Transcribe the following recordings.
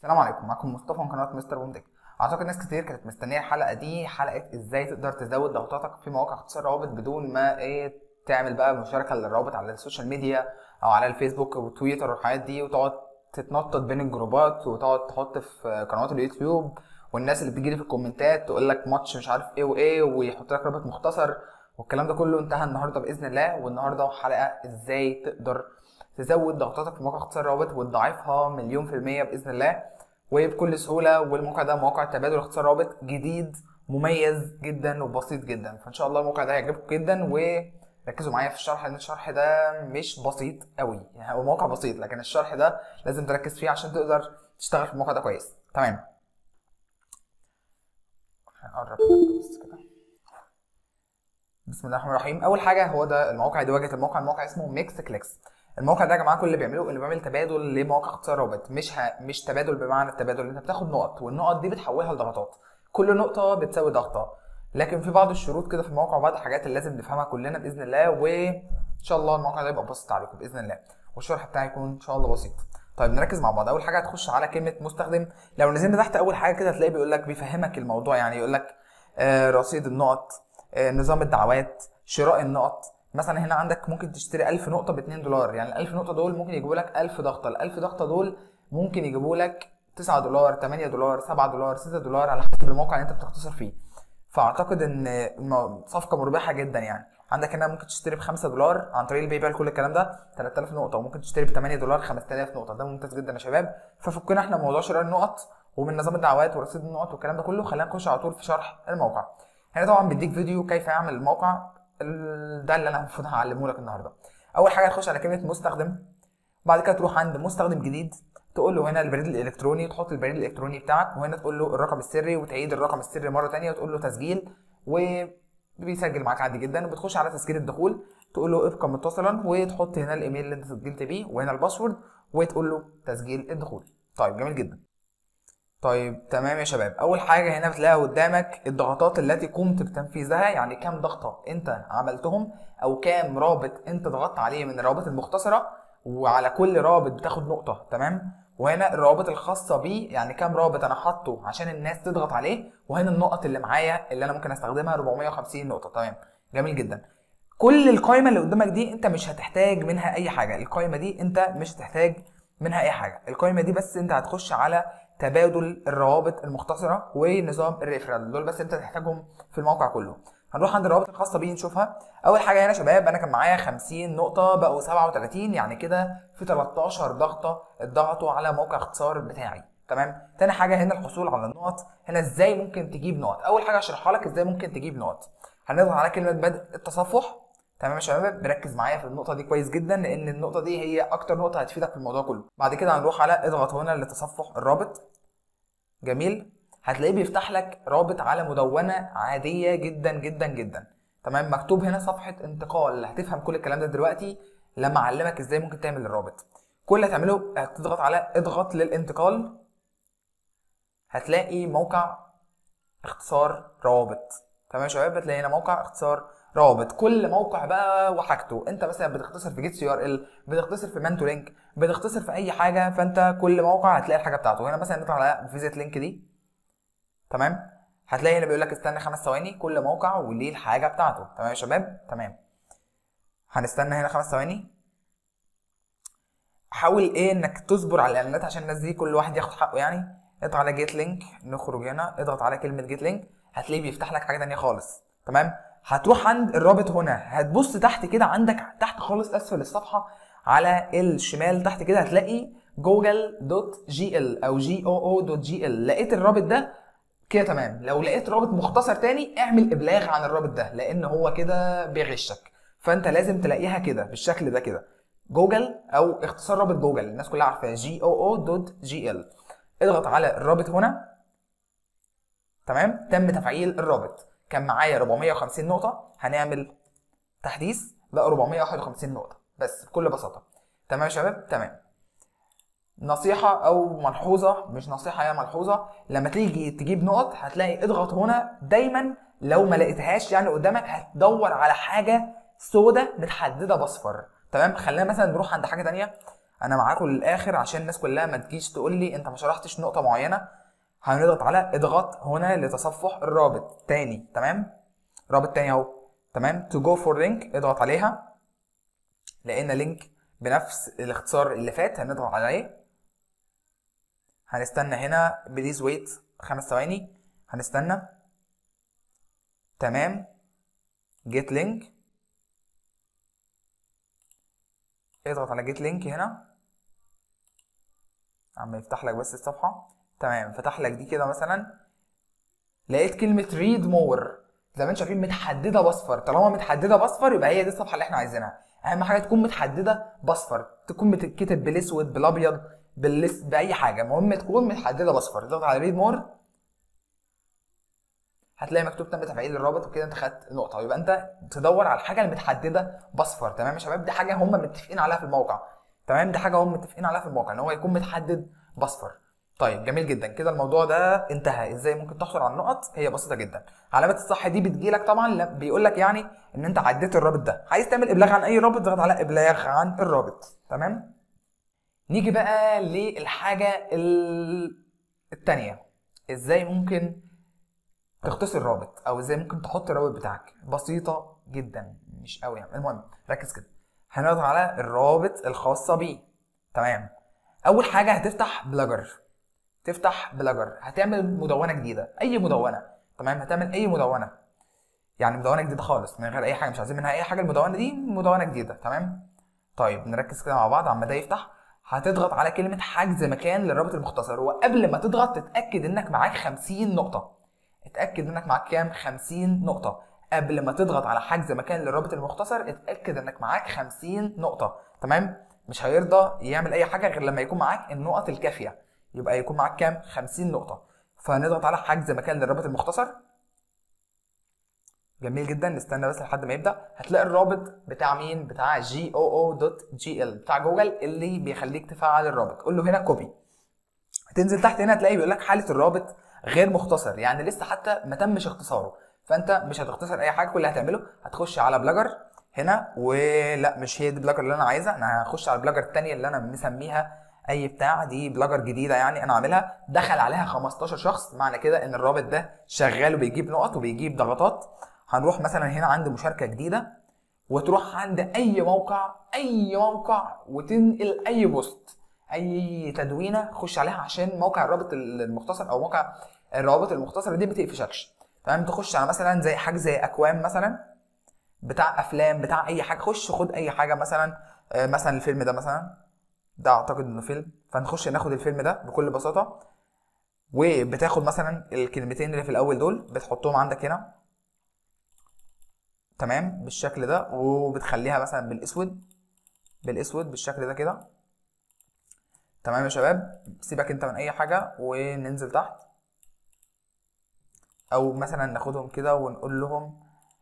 السلام عليكم معكم مصطفى من قناه مستر بومتك اعتقد ناس كتير كانت مستنيه الحلقه دي حلقه ازاي تقدر تزود ضغطاتك في مواقع اختصار روابط بدون ما ايه تعمل بقى مشاركه للروابط على السوشيال ميديا او على الفيسبوك وتويتر والحاجات دي وتقعد تتنطط بين الجروبات وتقعد تحط في قنوات اليوتيوب والناس اللي بتجيلي في الكومنتات تقول لك ماتش مش عارف ايه وايه ويحط لك رابط مختصر والكلام ده كله انتهى النهارده باذن الله والنهارده حلقه ازاي تقدر تزود ضغطاتك في مواقع اختصار الروابط وتضاعفها مليون في المية بإذن الله وبكل سهولة والموقع ده موقع تبادل اختصار روابط جديد مميز جدا وبسيط جدا فإن شاء الله الموقع ده هيعجبكم جدا وركزوا معايا في الشرح لأن الشرح ده مش بسيط قوي يعني هو موقع بسيط لكن الشرح ده لازم تركز فيه عشان تقدر تشتغل في الموقع ده كويس تمام هنقرب بس كده بسم الله الرحمن الرحيم اول حاجه هو ده الموقع دي واجهه الموقع الموقع اسمه ميكس كليكس الموقع ده يا جماعه كل اللي بيعمله انه بيعمل تبادل لمواقع اختصار روابط مش ه... مش تبادل بمعنى التبادل انت بتاخد نقط والنقط دي بتحولها لضغطات كل نقطه بتساوي ضغطه لكن في بعض الشروط كده في الموقع وبعض الحاجات اللي لازم نفهمها كلنا باذن الله وان شاء الله الموقع ده يبقى بسيط عليكم باذن الله والشرح بتاعي يكون ان شاء الله بسيط طيب نركز مع بعض اول حاجه هتخش على كلمه مستخدم لو نزلنا تحت اول حاجه كده هتلاقي بيقول لك بيفهمك الموضوع يعني يقول لك آه رصيد النقط آه نظام الدعوات شراء النقط مثلا هنا عندك ممكن تشتري 1000 نقطه ب 2 دولار يعني ال 1000 نقطه دول ممكن يجيبوا لك 1000 ضغطه ال 1000 ضغطه دول ممكن يجيبوا لك 9 دولار 8 دولار 7 دولار 6 دولار على حسب الموقع اللي انت بتختصر فيه فاعتقد ان صفقه مربحه جدا يعني عندك هنا ممكن تشتري ب 5 دولار عن طريق الباي بال كل الكلام ده 3000 نقطه وممكن تشتري ب 8 دولار 5000 نقطه ده ممتاز جدا يا شباب ففكنا احنا من موضوع شراء النقط ومن نظام الدعوات ورصيد النقط والكلام ده كله خلينا نخش على طول في شرح الموقع هنا طبعا بيديك فيديو كيف يعمل الموقع ده اللي انا المفروض هعلمه لك النهارده اول حاجه تخش على كلمه مستخدم بعد كده تروح عند مستخدم جديد تقول له هنا البريد الالكتروني تحط البريد الالكتروني بتاعك وهنا تقول له الرقم السري وتعيد الرقم السري مره ثانيه وتقول له تسجيل وبيسجل معاك عادي جدا وبتخش على تسجيل الدخول تقول له ابقى متصلا وتحط هنا الايميل اللي انت سجلت بيه وهنا الباسورد وتقول له تسجيل الدخول طيب جميل جدا طيب تمام يا شباب اول حاجه هنا بتلاقي قدامك الضغطات التي قمت بتنفيذها يعني كام ضغطه انت عملتهم او كام رابط انت ضغطت عليه من الروابط المختصره وعلى كل رابط بتاخد نقطه تمام وهنا الروابط الخاصه بيه يعني كام رابط انا حاطه عشان الناس تضغط عليه وهنا النقط اللي معايا اللي انا ممكن استخدمها 450 نقطه تمام جميل جدا كل القائمه اللي قدامك دي انت مش هتحتاج منها اي حاجه القائمه دي انت مش هتحتاج منها اي حاجه القائمه دي بس انت هتخش على تبادل الروابط المختصره ونظام الريفرال دول بس انت تحتاجهم في الموقع كله هنروح عند الروابط الخاصه بيه نشوفها اول حاجه هنا شباب انا كان معايا 50 نقطه بقوا 37 يعني كده في 13 ضغطه اتضغطوا على موقع اختصار بتاعي تمام تاني حاجه هنا الحصول على النقط هنا ازاي ممكن تجيب نقط اول حاجه اشرحها لك ازاي ممكن تجيب نقط هنضغط على كلمه بدء التصفح تمام يا شباب بركز معايا في النقطه دي كويس جدا لان النقطه دي هي اكتر نقطه هتفيدك في الموضوع كله بعد كده هنروح على اضغط هنا لتصفح الرابط جميل هتلاقيه بيفتح لك رابط على مدونه عاديه جدا جدا جدا تمام مكتوب هنا صفحه انتقال هتفهم كل الكلام ده دلوقتي لما اعلمك ازاي ممكن تعمل الرابط كل اللي هتعمله هتضغط على اضغط للانتقال هتلاقي موقع اختصار روابط تمام يا شباب هتلاقي هنا موقع اختصار روابط كل موقع بقى وحاجته انت مثلا بتختصر في جيت سي ار ال بتختصر في مانتو لينك بتختصر في اي حاجه فانت كل موقع هتلاقي الحاجه بتاعته هنا مثلا نطلع على فيزيت لينك دي تمام هتلاقي هنا بيقول لك استنى خمس ثواني كل موقع وليه الحاجه بتاعته تمام يا شباب تمام هنستنى هنا خمس ثواني حاول ايه انك تصبر على الاعلانات عشان الناس دي كل واحد ياخد حقه يعني اضغط على جيت لينك نخرج هنا اضغط على كلمه جيت لينك هتلاقيه بيفتح لك حاجه ثانيه خالص تمام هتروح عند الرابط هنا هتبص تحت كده عندك تحت خالص اسفل الصفحه على الشمال تحت كده هتلاقي جوجل دوت جي ال او جي او او دوت جي ال لقيت الرابط ده كده تمام لو لقيت رابط مختصر تاني اعمل ابلاغ عن الرابط ده لان هو كده بيغشك فانت لازم تلاقيها كده بالشكل ده كده جوجل او اختصار رابط جوجل الناس كلها عارفاه جي او او دوت جي ال اضغط على الرابط هنا تمام تم تفعيل الرابط كان معايا 450 نقطة هنعمل تحديث بقى 451 نقطة بس بكل بساطة تمام يا شباب تمام نصيحة أو ملحوظة مش نصيحة هي ملحوظة لما تيجي تجيب نقط هتلاقي اضغط هنا دايما لو ما لقيتهاش يعني قدامك هتدور على حاجة سودة متحددة بأصفر تمام خلينا مثلا نروح عند حاجة تانية انا معاكم للاخر عشان الناس كلها ما تجيش تقول لي انت ما شرحتش نقطه معينه هنضغط على اضغط هنا لتصفح الرابط تاني تمام رابط تاني اهو تمام تو جو فور لينك اضغط عليها لقينا لينك بنفس الاختصار اللي فات هنضغط عليه هنستنى هنا بليز ويت خمس ثواني هنستنى تمام جيت لينك اضغط على جيت لينك هنا عم يفتح لك بس الصفحه تمام فتح لك دي كده مثلا لقيت كلمه ريد مور زي ما انتم شايفين متحدده باصفر طالما متحدده باصفر يبقى هي دي الصفحه اللي احنا عايزينها اهم حاجه تكون متحدده باصفر تكون بتتكتب بالاسود بالابيض باللس باي حاجه المهم تكون متحدده باصفر اضغط على ريد مور هتلاقي مكتوب تم تفعيل الرابط وكده انت خدت نقطه يبقى انت تدور على الحاجه المتحدده باصفر تمام يا شباب دي حاجه هم متفقين عليها في الموقع تمام دي حاجه هم متفقين عليها في الموقع ان هو يكون متحدد باصفر طيب جميل جدا كده الموضوع ده انتهى ازاي ممكن تحصل على النقط هي بسيطه جدا علامات الصح دي بتجيلك طبعا بيقول لك يعني ان انت عديت الرابط ده عايز تعمل ابلاغ عن اي رابط اضغط على ابلاغ عن الرابط تمام نيجي بقى للحاجه الثانيه ازاي ممكن تختصر رابط او ازاي ممكن تحط الرابط بتاعك بسيطه جدا مش قوي يعني المهم ركز كده هنضغط على الرابط الخاصه بيه تمام اول حاجه هتفتح بلجر تفتح بلجر هتعمل مدونه جديده اي مدونه تمام هتعمل اي مدونه يعني مدونه جديده خالص من غير اي حاجه مش عايزين منها اي حاجه المدونه دي مدونه جديده تمام طيب نركز كده مع بعض عما ده يفتح هتضغط على كلمه حجز مكان للرابط المختصر وقبل ما تضغط تتاكد انك معاك 50 نقطه اتاكد انك معاك كام 50 نقطه قبل ما تضغط على حجز مكان للرابط المختصر اتاكد انك معاك 50 نقطه تمام مش هيرضى يعمل اي حاجه غير لما يكون معاك النقط الكافيه يبقى يكون معاك كام 50 نقطه فنضغط على حجز مكان للرابط المختصر جميل جدا نستنى بس لحد ما يبدا هتلاقي الرابط بتاع مين بتاع جي او او دوت جي ال بتاع جوجل اللي بيخليك تفعل الرابط قول له هنا كوبي هتنزل تحت هنا تلاقي بيقول لك حاله الرابط غير مختصر يعني لسه حتى ما تمش اختصاره فانت مش هتختصر اي حاجه كل اللي هتعمله هتخش على بلجر هنا ولا مش هي دي بلجر اللي انا عايزها انا هخش على البلجر الثانيه اللي انا مسميها اي بتاع دي بلجر جديده يعني انا عاملها دخل عليها 15 شخص معنى كده ان الرابط ده شغال وبيجيب نقط وبيجيب ضغطات هنروح مثلا هنا عند مشاركه جديده وتروح عند اي موقع اي موقع وتنقل اي بوست اي تدوينه خش عليها عشان موقع الرابط المختصر او موقع الروابط المختصره دي ما تقفشكش تمام تخش على مثلا زي حاجه زي اكوام مثلا بتاع افلام بتاع اي حاجه خش خد اي حاجه مثلا مثلا الفيلم ده مثلا ده اعتقد انه فيلم فنخش ناخد الفيلم ده بكل بساطه وبتاخد مثلا الكلمتين اللي في الاول دول بتحطهم عندك هنا تمام بالشكل ده وبتخليها مثلا بالاسود بالاسود بالشكل ده كده تمام يا شباب سيبك انت من اي حاجه وننزل تحت او مثلا ناخدهم كده ونقول لهم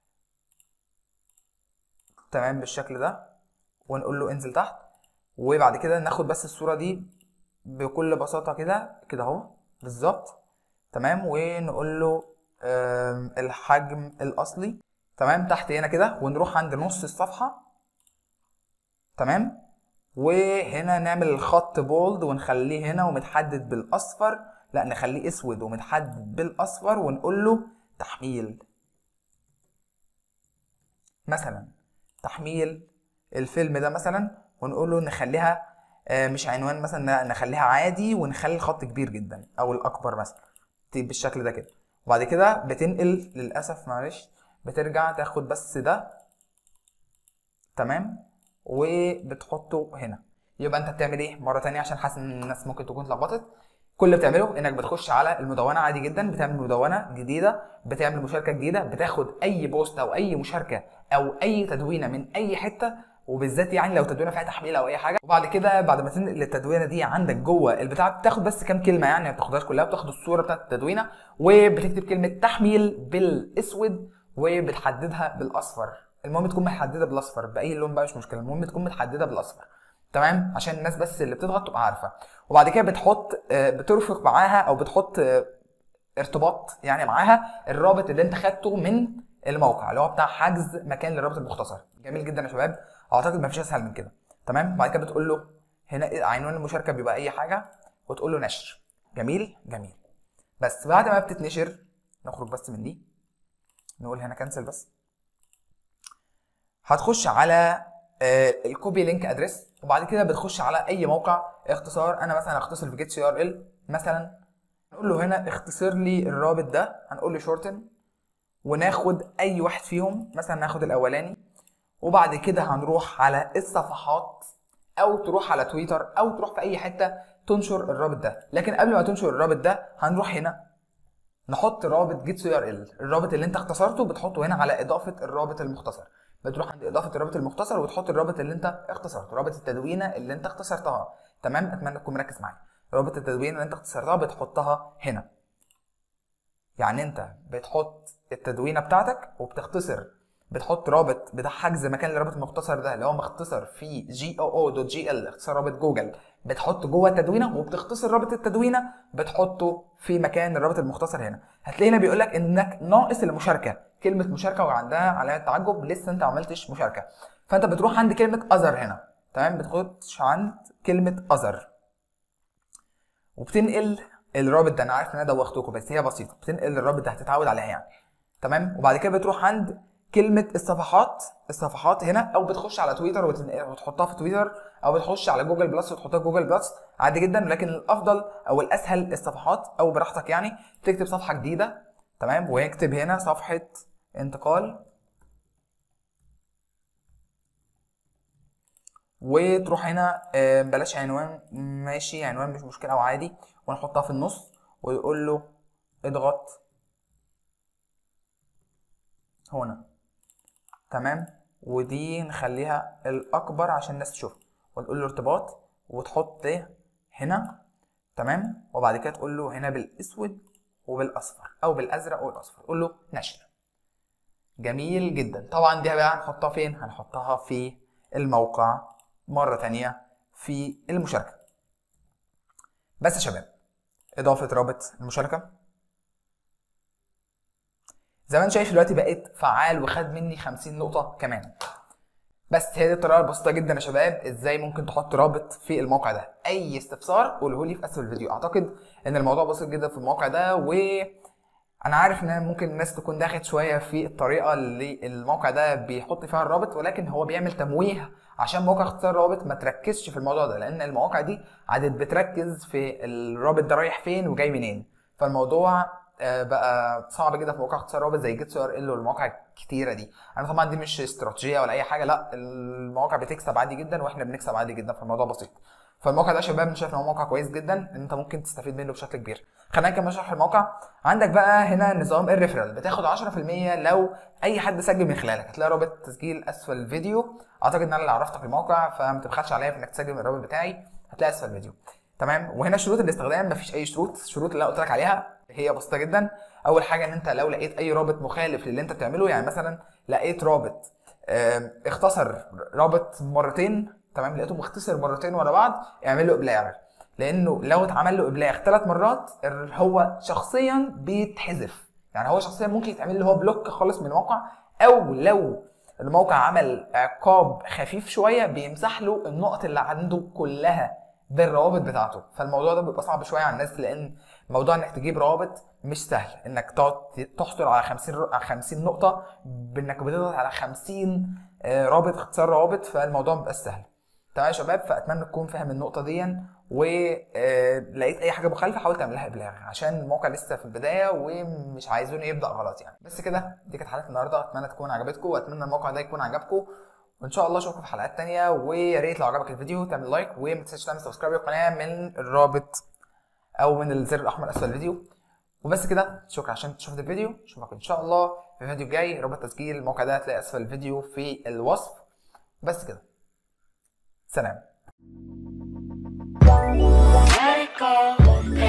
تمام بالشكل ده ونقول له انزل تحت وبعد كده ناخد بس الصوره دي بكل بساطه كده كده اهو بالظبط تمام ونقول له الحجم الاصلي تمام تحت هنا كده ونروح عند نص الصفحه تمام وهنا نعمل الخط بولد ونخليه هنا ومتحدد بالاصفر لا نخليه اسود ومتحدد بالاصفر ونقول له تحميل مثلا تحميل الفيلم ده مثلا ونقول له نخليها مش عنوان مثلا نخليها عادي ونخلي الخط كبير جدا او الاكبر مثلا بالشكل ده كده وبعد كده بتنقل للاسف معلش بترجع تاخد بس ده تمام وبتحطه هنا يبقى انت بتعمل ايه مره تانية عشان حاسس ان الناس ممكن تكون اتلخبطت كل اللي بتعمله انك بتخش على المدونه عادي جدا بتعمل مدونه جديده بتعمل مشاركه جديده بتاخد اي بوست او اي مشاركه او اي تدوينه من اي حته وبالذات يعني لو تدوينه فيها تحميل او اي حاجه وبعد كده بعد ما تنقل التدوينه دي عندك جوه البتاع بتاخد بس كام كلمه يعني ما بتاخدهاش كلها بتاخد الصوره بتاعت التدوينه وبتكتب كلمه تحميل بالاسود وبتحددها بالاصفر المهم تكون محدده بالاصفر باي لون بقى مش مشكله المهم تكون متحدده بالاصفر تمام عشان الناس بس اللي بتضغط تبقى عارفه وبعد كده بتحط بترفق معاها او بتحط ارتباط يعني معاها الرابط اللي انت خدته من الموقع اللي هو بتاع حجز مكان للرابط المختصر جميل جدا يا شباب اعتقد ما فيش اسهل من كده تمام بعد كده بتقول له هنا عنوان المشاركه بيبقى اي حاجه وتقول له نشر جميل جميل بس بعد ما بتتنشر نخرج بس من دي نقول هنا كنسل بس هتخش على آه، الكوبي لينك ادريس وبعد كده بتخش على اي موقع اختصار انا مثلا هختصر في جيت سي ار ال مثلا نقول له هنا اختصر لي الرابط ده هنقول له شورتن وناخد اي واحد فيهم مثلا ناخد الاولاني وبعد كده هنروح على الصفحات او تروح على تويتر او تروح في اي حته تنشر الرابط ده لكن قبل ما تنشر الرابط ده هنروح هنا نحط رابط جيت سي ار ال الرابط اللي انت اختصرته بتحطه هنا على اضافه الرابط المختصر بتروح عند اضافه الرابط المختصر وتحط الرابط اللي انت اختصرته رابط التدوينه اللي انت اختصرتها تمام اتمنى تكون مركز معايا رابط التدوينه اللي انت اختصرتها بتحطها هنا يعني انت بتحط التدوينه بتاعتك وبتختصر بتحط رابط بتاع حجز مكان الرابط المختصر ده اللي هو مختصر في جي او او دوت جي ال اختصار رابط جوجل بتحطه جوه التدوينه وبتختصر رابط التدوينه بتحطه في مكان الرابط المختصر هنا هتلاقي هنا بيقول لك انك ناقص المشاركه كلمه مشاركه وعندها علامه تعجب لسه انت ما عملتش مشاركه فانت بتروح عند كلمه اذر هنا تمام بتخش عند كلمه اذر وبتنقل الرابط ده انا عارف ان انا دوختكم بس هي بسيطه بتنقل الرابط ده هتتعود عليها يعني تمام وبعد كده بتروح عند كلمه الصفحات الصفحات هنا او بتخش على تويتر وتنقل- وتحطها في تويتر او بتخش على جوجل بلس وتحطها في جوجل بلس عادي جدا لكن الافضل او الاسهل الصفحات او براحتك يعني تكتب صفحه جديده تمام ويكتب هنا صفحه انتقال وتروح هنا آه، بلاش عنوان ماشي عنوان مش مشكله او عادي ونحطها في النص ويقول له اضغط هنا تمام ودي نخليها الاكبر عشان الناس تشوف ونقول له ارتباط وتحط هنا تمام وبعد كده تقول له هنا بالاسود وبالاصفر او بالازرق والاصفر قول له نشر جميل جدا طبعا دي بقى هنحطها فين هنحطها في الموقع مرة تانية في المشاركة بس يا شباب إضافة رابط المشاركة زي ما انت شايف دلوقتي بقيت فعال وخد مني 50 نقطة كمان بس هي دي الطريقة البسيطة جدا يا شباب ازاي ممكن تحط رابط في الموقع ده أي استفسار قوله لي في أسفل الفيديو أعتقد إن الموضوع بسيط جدا في الموقع ده و انا عارف ان ممكن الناس تكون داخل شويه في الطريقه اللي الموقع ده بيحط فيها الرابط ولكن هو بيعمل تمويه عشان موقع اختصار الرابط ما تركزش في الموضوع ده لان المواقع دي عادت بتركز في الرابط ده رايح فين وجاي منين فالموضوع آه، بقى صعب جدا في مواقع اختصار الرابط زي جيت سي ار ال والمواقع الكتيره دي انا طبعا دي مش استراتيجيه ولا اي حاجه لا المواقع بتكسب عادي جدا واحنا بنكسب عادي جدا فالموضوع بسيط فالموقع ده يا شباب انا شايف ان هو موقع كويس جدا ان انت ممكن تستفيد منه بشكل كبير خلينا نكمل شرح الموقع عندك بقى هنا نظام الريفرال بتاخد 10% لو اي حد سجل من خلالك هتلاقي رابط تسجيل اسفل الفيديو اعتقد ان انا اللي عرفتك الموقع فما تبخلش عليا في انك تسجل من الرابط بتاعي هتلاقي اسفل الفيديو تمام وهنا شروط الاستخدام مفيش اي شروط الشروط اللي انا قلت لك عليها هي بسيطه جدا اول حاجه ان انت لو لقيت اي رابط مخالف للي انت بتعمله يعني مثلا لقيت رابط آم، اختصر رابط مرتين تمام لقيته مختصر مرتين ورا بعض اعمل له ابلاغ لانه لو اتعمل له ابلاغ ثلاث مرات ال- هو شخصيا بيتحذف يعني هو شخصيا ممكن يتعمل له هو بلوك خالص من الموقع او لو الموقع عمل عقاب خفيف شويه بيمسح له النقط اللي عنده كلها بالروابط بتاعته فالموضوع ده بيبقى صعب شويه على الناس لان موضوع انك تجيب روابط مش سهل انك تقعد تحصل على 50 ر- على 50 نقطه بانك بتضغط على 50 آه، رابط اختصار روابط فالموضوع مبقاش سهل تمام يا شباب فاتمنى تكون فاهم النقطه دي ولقيت اي حاجه مخالفه حاول تعملها ابلاغ عشان الموقع لسه في البدايه ومش عايزونه يبدا غلط يعني بس كده دي كانت حلقه النهارده اتمنى تكون عجبتكم واتمنى الموقع ده يكون عجبكم وان شاء الله اشوفكم في حلقات تانية ويا ريت لو عجبك الفيديو تعمل لايك وما تنساش تعمل سبسكرايب للقناه من الرابط او من الزر الاحمر اسفل الفيديو وبس كده شكرا عشان شفت الفيديو اشوفك ان شاء الله في الفيديو الجاي رابط تسجيل الموقع ده هتلاقي اسفل الفيديو في الوصف بس كده سلام Let it go, let